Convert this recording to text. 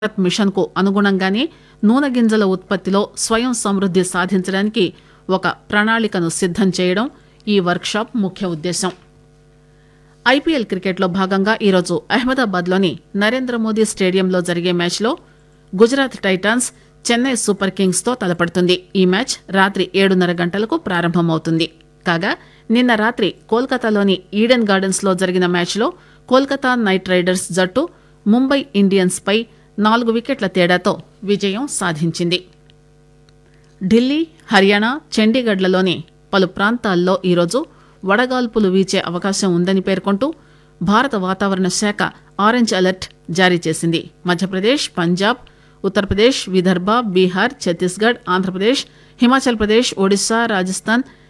Bharat machine కు అనుగుణంగానే నూనె గింజల ఉత్పత్తిలో స్వయం సమృద్ది సాధించడానికి ఒక ప్రణాళికను సిద్దం చేయడం ఈ వర్క్ షాప్ ముఖ్య ఉద్దేశం ఐపీఎల్ క్రికెట్లో భాగంగా ఈరోజు అహ్మదాబాద్ లోని నరేంద్ర మోదీ స్టేడియంలో జరిగే మ్యాచ్లో Gujarat Titans Chennai Super Kings తో తలపడుతుంది ఈ మ్యాచ్ రాత్రి ఏడున్నర గంటలకు ప్రారంభమవుతుంది కాగా నిన్న రాత్రి కోల్కతాలోని ఈడెన్ గార్డెన్స్ లో జరిగిన మ్యాచ్లో కోల్కతా నైట్ రైడర్స్ జట్టు ముంబై ఇండియన్స్ పై నాలుగు వికెట్ల తేడాతో విజయం సాధించింది ఢిల్లీ హర్యానా చండీగఢ్లలోని పలు ప్రాంతాల్లో ఈరోజు వడగాల్పులు వీచే అవకాశం ఉందని పేర్కొంటూ భారత వాతావరణ శాఖ ఆరెంజ్ అలర్ట్ జారీ చేసింది మధ్యప్రదేశ్ పంజాబ్ ఉత్తరప్రదేశ్ విదర్భ బీహార్ ఛత్తీస్గఢ్ ఆంధ్రప్రదేశ్ హిమాచల్ ప్రదేశ్ ఒడిశా రాజస్థాన్